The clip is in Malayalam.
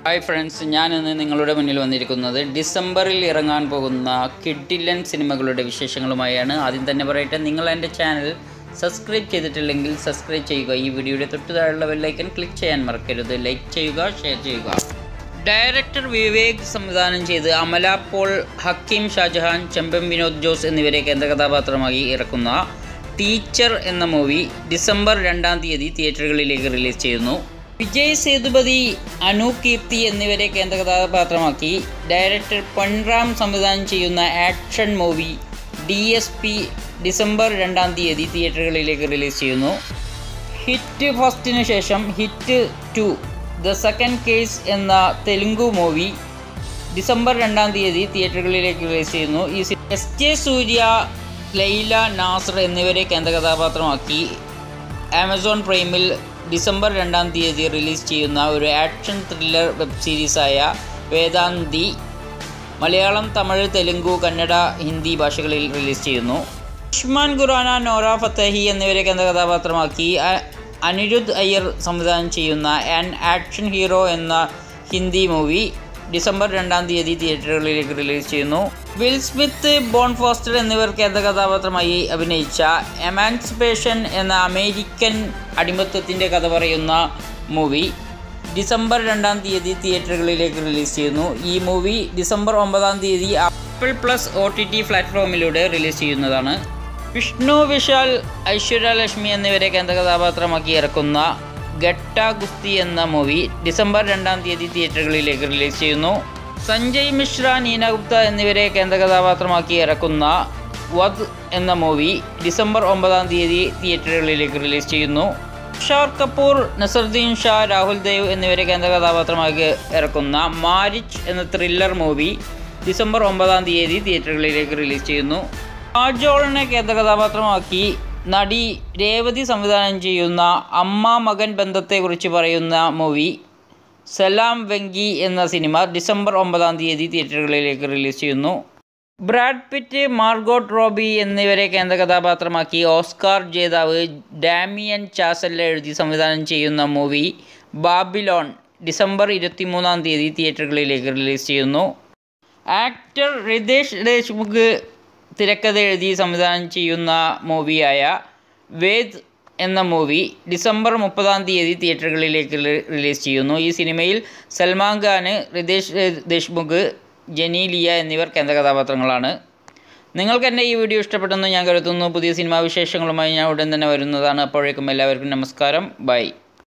ഹായ് ഫ്രണ്ട്സ് ഞാനിന്ന് നിങ്ങളുടെ മുന്നിൽ വന്നിരിക്കുന്നത് ഡിസംബറിൽ ഇറങ്ങാൻ പോകുന്ന കിഡിലൻ സിനിമകളുടെ വിശേഷങ്ങളുമായാണ് ആദ്യം തന്നെ പറയട്ടെ നിങ്ങൾ എൻ്റെ ചാനൽ സബ്സ്ക്രൈബ് ചെയ്തിട്ടില്ലെങ്കിൽ സബ്സ്ക്രൈബ് ചെയ്യുക ഈ വീഡിയോയുടെ തൊട്ട് താഴെയുള്ള ബെല്ലൈക്കൻ ക്ലിക്ക് ചെയ്യാൻ മറക്കരുത് ലൈക്ക് ചെയ്യുക ഷെയർ ചെയ്യുക ഡയറക്ടർ വിവേക് സംവിധാനം ചെയ്ത് അമല പോൾ ഹക്കീം ഷാജഹാൻ ചെമ്പൻ വിനോദ് ജോസ് എന്നിവരെ കേന്ദ്ര കഥാപാത്രമായി ഇറക്കുന്ന ടീച്ചർ എന്ന മൂവി ഡിസംബർ രണ്ടാം തീയതി തിയേറ്ററുകളിലേക്ക് റിലീസ് ചെയ്യുന്നു വിജയ് സേതുപതി അനു കീർത്തി എന്നിവരെ കേന്ദ്ര കഥാപാത്രമാക്കി ഡയറക്ടർ പൊൻറാം സംവിധാനം ചെയ്യുന്ന action movie D S P December രണ്ടാം തീയതി തിയേറ്ററുകളിലേക്ക് റിലീസ് ചെയ്യുന്നു ഹിറ്റ് ഫസ്റ്റിന് ശേഷം hit two the second case എന്ന തെലുങ്കു മൂവി ഡിസംബർ രണ്ടാം തീയതി തിയേറ്ററുകളിലേക്ക് റിലീസ് ചെയ്യുന്നു ഈ എസ് ജെ സൂര്യ ലൈല നാസർ എന്നിവരെ കേന്ദ്ര കഥാപാത്രമാക്കി ആമസോൺ പ്രൈമിൽ ഡിസംബർ രണ്ടാം തീയതി റിലീസ് ചെയ്യുന്ന ഒരു ആക്ഷൻ ത്രില്ലർ വെബ് സീരീസായ വേദാന്തി മലയാളം തമിഴ് തെലുങ്കു കന്നഡ ഹിന്ദി ഭാഷകളിൽ റിലീസ് ചെയ്യുന്നു ഉഷ്മാൻ ഖുറാന നോറ ഫത്തേഹി എന്നിവരെ കേന്ദ്ര കഥാപാത്രമാക്കി അ- അനിരുദ്ധ് അയ്യർ സംവിധാനം ചെയ്യുന്ന ആൻ ആക്ഷൻ ഹീറോ എന്ന ഹിന്ദി മൂവി ഡിസംബർ രണ്ടാം തീയതി തിയേറ്ററുകളിലേക്ക് റിലീസ് ചെയ്യുന്നു വിൽ സ്മിത്ത് ബോൺ ഫോസ്റ്റർ എന്നിവർ കേന്ദ്ര കഥാപാത്രമായി അഭിനയിച്ച എമാൻസിപ്പേഷൻ എന്ന അമേരിക്കൻ അടിമത്വത്തിൻ്റെ കഥ പറയുന്ന മൂവി ഡിസംബർ രണ്ടാം തീയതി തിയേറ്ററുകളിലേക്ക് റിലീസ് ചെയ്യുന്നു ഈ മൂവി ഡിസംബർ ഒമ്പതാം തീയതി Apple plus O T T പ്ലാറ്റ്ഫോമിലൂടെ റിലീസ് ചെയ്യുന്നതാണ് വിഷ്ണു വിശാൽ ഐശ്വര്യ ലക്ഷ്മി എന്നിവരെ കേന്ദ്ര കഥാപാത്രമാക്കി ഇറക്കുന്ന ഗട്ട ഗുസ്തി എന്ന മൂവി ഡിസംബർ രണ്ടാം തീയതി തിയേറ്ററുകളിലേക്ക് റിലീസ് ചെയ്യുന്നു സഞ്ജയ് മിശ്ര നീന ഗുപ്ത എന്നിവരെ കേന്ദ്ര കഥാപാത്രമാക്കി ഇറക്കുന്ന വധ് എന്ന മൂവി ഡിസംബർ ഒമ്പതാം തീയതി തിയേറ്ററുകളിലേക്ക് റിലീസ് ചെയ്യുന്നു തുഷാർ കപൂർ നസറുദ്ദീൻ ഷാ രാഹുൽ ദേവ് എന്നിവരെ കേന്ദ്ര കഥാപാത്രമാക്കി ഇറക്കുന്ന മാരിച്ച് എന്ന ത്രില്ലർ മൂവി ഡിസംബർ ഒമ്പതാം തീയതി തിയേറ്ററുകളിലേക്ക് റിലീസ് ചെയ്യുന്നു ആജോളിനെ കേന്ദ്ര കഥാപാത്രമാക്കി നടി രേവതി സംവിധാനം ചെയ്യുന്ന അമ്മ മകൻ ബന്ധത്തെക്കുറിച്ച് പറയുന്ന മൂവി സലാം വെങ്കി എന്ന സിനിമ ഡിസംബർ ഒമ്പതാം തീയതി തിയേറ്ററുകളിലേക്ക് റിലീസ് ചെയ്യുന്നു ബ്രാഡ് പിറ്റ് മാർഗോട്ട് റോബി എന്നിവരെ കേന്ദ്ര കഥാപാത്രമാക്കി ഓസ്കാർ ജേതാവ് ഡാമിയൻ ചാസല്ല എഴുതി സംവിധാനം ചെയ്യുന്ന മൂവി ബാബിലോൺ ഡിസംബർ ഇരുപത്തിമൂന്നാം തീയതി തിയേറ്ററുകളിലേക്ക് റിലീസ് ചെയ്യുന്നു ആക്ടർ റിതേഷ് ദേശ്മുഖ് തിരക്കഥ എഴുതി സംവിധാനം ചെയ്യുന്ന മൂവിയായ വേദ് എന്ന മൂവി ഡിസംബർ മുപ്പതാം തീയതി തിയേറ്ററുകളിലേക്ക് റി- റിലീസ് ചെയ്യുന്നു ഈ സിനിമയിൽ സൽമാൻ ഖാന് റിതേഷ് ദേശ്മുഖ് ജനീലിയ എന്നിവർ കേന്ദ്ര കഥാപാത്രങ്ങളാണ് നിങ്ങൾക്ക് എൻ്റെ ഈ വീഡിയോ ഇഷ്ടപ്പെട്ടെന്ന് ഞാൻ കരുതുന്നു പുതിയ സിനിമാ വിശേഷങ്ങളുമായി ഞാൻ ഉടൻ തന്നെ വരുന്നതാണ് അപ്പോഴേക്കും എല്ലാവർക്കും നമസ്കാരം ബൈ